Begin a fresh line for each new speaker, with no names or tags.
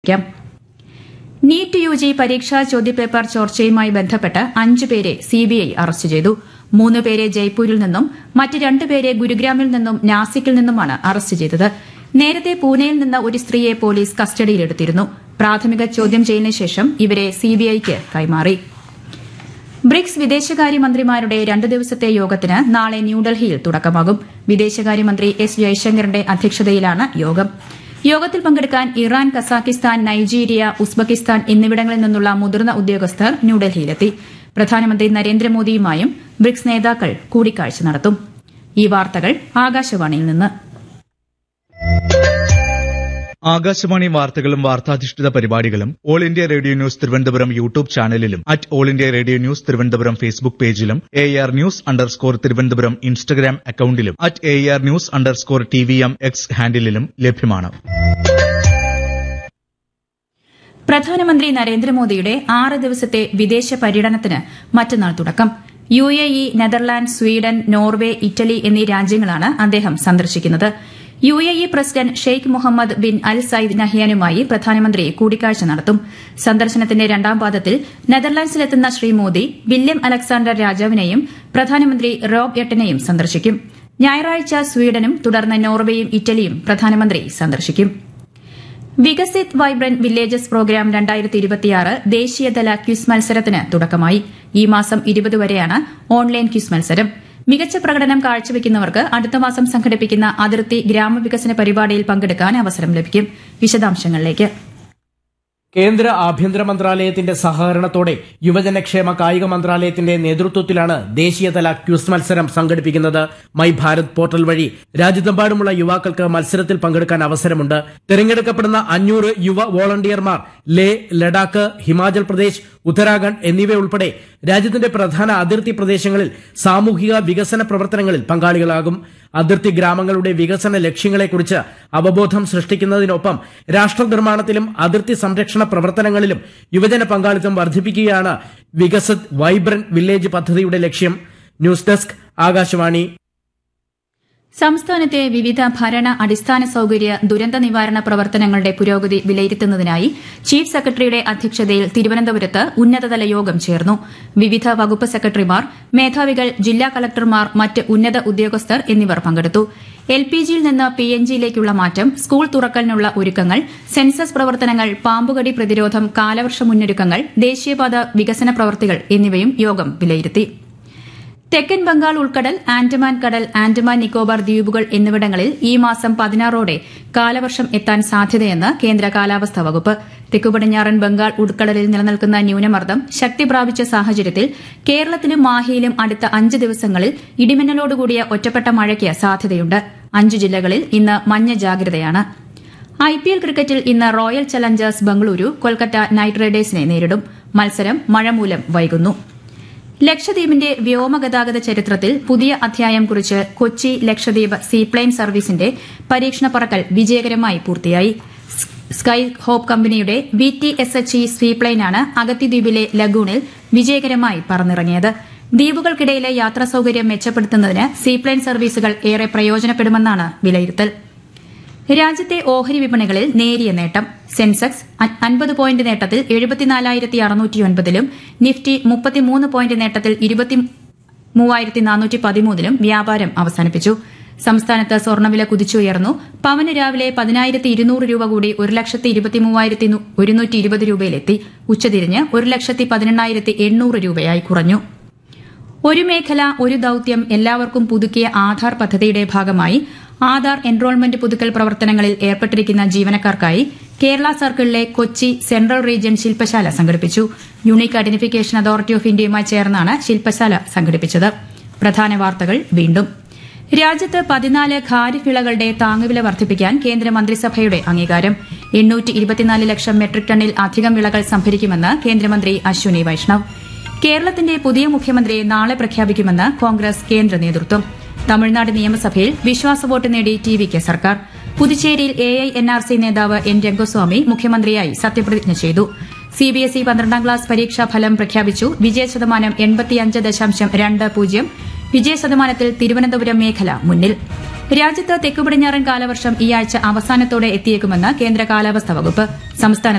ക്കാം NEET U G പരീക്ഷാ ചോദ്യപേപ്പർ ചോർച്ചയുമായി ബന്ധപ്പെട്ട് അഞ്ചു പേരെ സിബിഐ അറസ്റ്റ് ചെയ്തു മൂന്ന് പേരെ ജയ്പൂരിൽ നിന്നും മറ്റ് രണ്ടുപേരെ ഗുരുഗ്രാമിൽ നിന്നും നാസിക്കിൽ നിന്നുമാണ് അറസ്റ്റ് ചെയ്തത് നേരത്തെ പൂനെയിൽ നിന്ന് ഒരു സ്ത്രീയെ പോലീസ് കസ്റ്റഡിയിലെടുത്തിരുന്നു പ്രാഥമിക ചോദ്യം ചെയ്യലിന് ശേഷം ഇവരെ സിബിഐക്ക് കൈമാറി ബ്രിക്സ് വിദേശകാര്യമന്ത്രിമാരുടെ രണ്ടു ദിവസത്തെ യോഗത്തിന് നാളെ ന്യൂഡൽഹിയിൽ തുടക്കമാകും വിദേശകാര്യമന്ത്രി എസ് ജയശങ്കറിന്റെ അധ്യക്ഷതയിലാണ് യോഗം യോഗത്തിൽ പങ്കെടുക്കാൻ ഇറാൻ കസാക്കിസ്ഥാൻ നൈജീരിയ ഉസ്ബെക്കിസ്ഥാൻ എന്നിവിടങ്ങളിൽ നിന്നുള്ള മുതിർന്ന ഉദ്യോഗസ്ഥർ ന്യൂഡൽഹിയിലെത്തി പ്രധാനമന്ത്രി നരേന്ദ്രമോദിയുമായും ബ്രിക്സ് നേതാക്കൾ കൂടിക്കാഴ്ച നടത്തും ഈ വാർത്തകൾ ആകാശവാണിയിൽ നിന്ന്
ആകാശവാണി വാർത്തകളും വാർത്താധിഷ്ഠിത പരിപാടികളും All India Radio News Thiruvananthapuram YouTube ചാനലിലും at All India Radio News Thiruvananthapuram Facebook പേജിലും A R news underscore Thiruvananthapuram Instagram അക്കൌണ്ടിലും at A R news underscore T V M X ഹാൻഡിലും ലഭ്യമാണ്
പ്രധാനമന്ത്രി നരേന്ദ്രമോദിയുടെ ആറ് ദിവസത്തെ വിദേശ പര്യടനത്തിന് മറ്റന്നാൾ തുടക്കം U A E Netherland Sweden Norway Italy എന്നീ രാജ്യങ്ങളാണ് അദ്ദേഹം സന്ദർശിക്കുന്നത് U A E president Sheikh Mohammed bin Al Zayed നഹ്യാനുമായി പ്രധാനമന്ത്രി കൂടിക്കാഴ്ച നടത്തും സന്ദർശനത്തിന്റെ രണ്ടാം പാദത്തിൽ നെതർലാൻഡ്സിലെത്തുന്ന ശ്രീ മോദി വില്യം അലക്സാണ്ടർ രാജാവിനെയും പ്രധാനമന്ത്രി റോബ് എട്ടനെയും സന്ദർശിക്കും ഞായറാഴ്ച സ്വീഡനും തുടർന്ന് നോർവേയും ഇറ്റലിയും പ്രധാനമന്ത്രി സന്ദർശിക്കും വികസിത് വൈബ്രന്റ് വില്ലേജസ് പ്രോഗ്രാം രണ്ടായിരത്തി ഇരുപത്തിയാറ് ദേശീയതല ക്വിസ് മത്സരത്തിന് തുടക്കമായി ഈ മാസം ഇരുപത് വരെയാണ് ഓൺലൈൻ ക്വിസ് മത്സരം മികച്ച പ്രകടനം കാഴ്ചവെക്കുന്നവർക്ക് അടുത്ത മാസം സംഘടിപ്പിക്കുന്ന അതിർത്തി ഗ്രാമവികസന പരിപാടിയിൽ പങ്കെടുക്കാൻ അവസരം ലഭിക്കും വിശദാംശങ്ങളിലേക്ക്
കേന്ദ്ര ആഭ്യന്തര മന്ത്രാലയത്തിന്റെ സഹകരണത്തോടെ യുവജനക്ഷേമ കായിക മന്ത്രാലയത്തിന്റെ നേതൃത്വത്തിലാണ് ദേശീയതല ക്യൂസ് മത്സരം സംഘടിപ്പിക്കുന്നത് മൈ ഭാരത് പോർട്ടൽ വഴി രാജ്യത്തെമ്പാടുമുള്ള യുവാക്കൾക്ക് മത്സരത്തിൽ പങ്കെടുക്കാൻ അവസരമുണ്ട് തിരഞ്ഞെടുക്കപ്പെടുന്ന അഞ്ഞൂറ് യുവ വോളണ്ടിയർമാർ ലേ ലഡാക്ക് ഹിമാചൽ പ്രദേശ് ഉത്തരാഖണ്ഡ് എന്നിവയുൾപ്പെടെ രാജ്യത്തിന്റെ പ്രധാന അതിർത്തി പ്രദേശങ്ങളിൽ സാമൂഹിക വികസന പ്രവർത്തനങ്ങളിൽ പങ്കാളികളാകും അതിർത്തി ഗ്രാമങ്ങളുടെ വികസന ലക്ഷ്യങ്ങളെക്കുറിച്ച് അവബോധം സൃഷ്ടിക്കുന്നതിനൊപ്പം രാഷ്ട്ര നിർമ്മാണത്തിലും അതിർത്തി സംരക്ഷണ പ്രവർത്തനങ്ങളിലും യുവജന പങ്കാളിത്തം വർദ്ധിപ്പിക്കുകയാണ് വികസിത് വൈബ്രന്റ് വില്ലേജ് പദ്ധതിയുടെ ലക്ഷ്യം ന്യൂസ് ഡെസ്ക് ആകാശവാണി
സംസ്ഥാനത്തെ വിവിധ ഭരണ അടിസ്ഥാന സൌകര്യ ദുരന്ത നിവാരണ പ്രവർത്തനങ്ങളുടെ പുരോഗതി വിലയിരുത്തുന്നതിനായി ചീഫ് സെക്രട്ടറിയുടെ അധ്യക്ഷതയിൽ തിരുവനന്തപുരത്ത് ഉന്നതതല യോഗം ചേർന്നു വിവിധ വകുപ്പ് സെക്രട്ടറിമാർ മേധാവികൾ ജില്ലാ കളക്ടർമാർ മറ്റ് ഉന്നത ഉദ്യോഗസ്ഥർ എന്നിവർ പങ്കെടുത്തു എൽ പി ജിയിൽ നിന്ന് പി എൻ ജിയിലേക്കുള്ള മാറ്റം സ്കൂൾ തുറക്കലിനുള്ള ഒരുക്കങ്ങൾ സെൻസസ് പ്രവർത്തനങ്ങൾ പാമ്പുകടി പ്രതിരോധം കാലവർഷ മുന്നൊരുക്കങ്ങൾ ദേശീയപാത വികസന പ്രവൃത്തികൾ എന്നിവയും യോഗം വിലയിരുത്തി തെക്കൻ ബംഗാൾ ഉൾക്കടൽ ആൻഡമാൻ കടൽ ആൻഡമാൻ നിക്കോബാർ ദ്വീപുകൾ എന്നിവിടങ്ങളിൽ ഈ മാസം പതിനാറോടെ കാലവർഷം എത്താൻ സാധ്യതയെന്ന് കേന്ദ്ര കാലാവസ്ഥാ വകുപ്പ് തെക്കുപടിഞ്ഞാറൻ ബംഗാൾ ഉൾക്കടലിൽ നിലനിൽക്കുന്ന ന്യൂനമർദ്ദം ശക്തി പ്രാപിച്ച സാഹചര്യത്തിൽ കേരളത്തിലും മാഹിയിലും അടുത്ത അഞ്ച് ദിവസങ്ങളിൽ ഇടിമിന്നലോടുകൂടിയ ഒറ്റപ്പെട്ട മഴയ്ക്ക് സാധ്യതയുണ്ട് അഞ്ച് ജില്ലകളിൽ ഇന്ന് മഞ്ഞ ജാഗ്രതയാണ് ഐ പി എൽ ക്രിക്കറ്റിൽ ഇന്ന് Royal Challengers Bengaluru Kolkata Knight റൈഡേഴ്സിനെ നേരിടും മത്സരം മഴ മൂലം വൈകുന്നു ലക്ഷദ്വീപിന്റെ വ്യോമഗതാഗത ചരിത്രത്തിൽ പുതിയ അധ്യായം കുറിച്ച് കൊച്ചി ലക്ഷദ്വീപ് സീപ്ലെയിൻ സർവീസിന്റെ പരീക്ഷണ പറക്കൽ വിജയകരമായി പൂർത്തിയായി സ്കൈ ഹോപ്പ് കമ്പനിയുടെ V T S H E സീപ്ലെയിനാണ് അഗത്തിദ്വീപിലെ ലഗൂണിൽ വിജയകരമായി പറന്നിറങ്ങിയത് ദ്വീപുകൾക്കിടയിലെ യാത്രാ സൌകര്യം മെച്ചപ്പെടുത്തുന്നതിന് സീപ്ലെയിൻ സർവീസുകൾ ഏറെ പ്രയോജനപ്പെടുമെന്നാണ് വിലയിരുത്തൽ രാജ്യത്തെ ഓഹരി വിപണികളിൽ നേരിയ നേട്ടം സെൻസെക്സ് അൻപത് പോയിന്റ് നേട്ടത്തിൽ എഴുപത്തിനാലായിരത്തി അറുന്നൂറ്റിയൊൻപതിലും നിഫ്റ്റി മുപ്പത്തിമൂന്ന് പോയിന്റ് നേട്ടത്തിൽ ഇരുപത്തി മൂവായിരത്തി നാനൂറ്റി പതിമൂന്നിലും വ്യാപാരം അവസാനിപ്പിച്ചു സംസ്ഥാനത്ത് സ്വർണ്ണവില കുതിച്ചുയർന്നു പവന് രാവിലെ പതിനായിരത്തി ഇരുന്നൂറ് രൂപ കൂടി ഒരു ലക്ഷത്തി ഇരുപത്തി മൂവായിരത്തി ഒരുന്നൂറ്റി ഇരുപത് രൂപയിലെത്തി ഉച്ചതിരിഞ്ഞ് ഒരു ലക്ഷത്തി പതിനെണ്ണായിരത്തി എണ്ണൂറ് രൂപയായി കുറഞ്ഞു ഒരു മേഖല ഒരു ദൌത്യം എല്ലാവർക്കും പുതുക്കിയ ആധാർ പദ്ധതിയുടെ ഭാഗമായി ആധാർ എൻറോൾമെന്റ് പുതുക്കൽ പ്രവർത്തനങ്ങളിൽ ഏർപ്പെട്ടിരിക്കുന്ന ജീവനക്കാർക്കായി കേരള സർക്കിളിലെ കൊച്ചി സെൻട്രൽ റീജിയൻ ശില്പശാല സംഘടിപ്പിച്ചു യൂണിക് ഐഡന്റിഫിക്കേഷൻ അതോറിറ്റി ഓഫ് ഇന്ത്യയുമായി ചേർന്നാണ് ശില്പശാല സംഘടിപ്പിച്ചത് പ്രധാന വാർത്തകൾ വീണ്ടും രാജ്യത്ത് പതിനാല് ഖാരിഫ് വിളകളുടെ താങ്ങുവില വർദ്ധിപ്പിക്കാൻ കേന്ദ്ര മന്ത്രിസഭയുടെ അംഗീകാരം എണ്ണൂറ്റി ഇരുപത്തിനാല് ലക്ഷം മെട്രിക് ടണ്ണിൽ അധികം വിളകൾ സംഭരിക്കുമെന്ന് കേന്ദ്രമന്ത്രി അശ്വനി വൈഷ്ണവ് കേരളത്തിന്റെ പുതിയ മുഖ്യമന്ത്രിയെ നാളെ പ്രഖ്യാപിക്കുമെന്ന് കോൺഗ്രസ് കേന്ദ്ര നേതൃത്വം തമിഴ്നാട് നിയമസഭയിൽ വിശ്വാസ വോട്ട് നേടി ടി വിക്ക് സർക്കാർ പുതുച്ചേരിയിൽ A I N R C നേതാവ് എൻ രംഗസ്വാമി മുഖ്യമന്ത്രിയായി സത്യപ്രതിജ്ഞ ചെയ്തു സിബിഎസ്ഇ പന്ത്രണ്ടാം ക്ലാസ് പരീക്ഷാ ഫലം പ്രഖ്യാപിച്ചു വിജയ ശതമാനം എൺപത്തിയഞ്ച് ദശാംശം രണ്ട് പൂജ്യം വിജയ ശതമാനത്തിൽ തിരുവനന്തപുരം മേഖല മുന്നിൽ രാജ്യത്ത് തെക്കുപടിഞ്ഞാറൻ കാലവർഷം ഈ ആഴ്ച അവസാനത്തോടെ എത്തിയേക്കുമെന്ന് കേന്ദ്ര കാലാവസ്ഥാ വകുപ്പ് സംസ്ഥാനത്ത്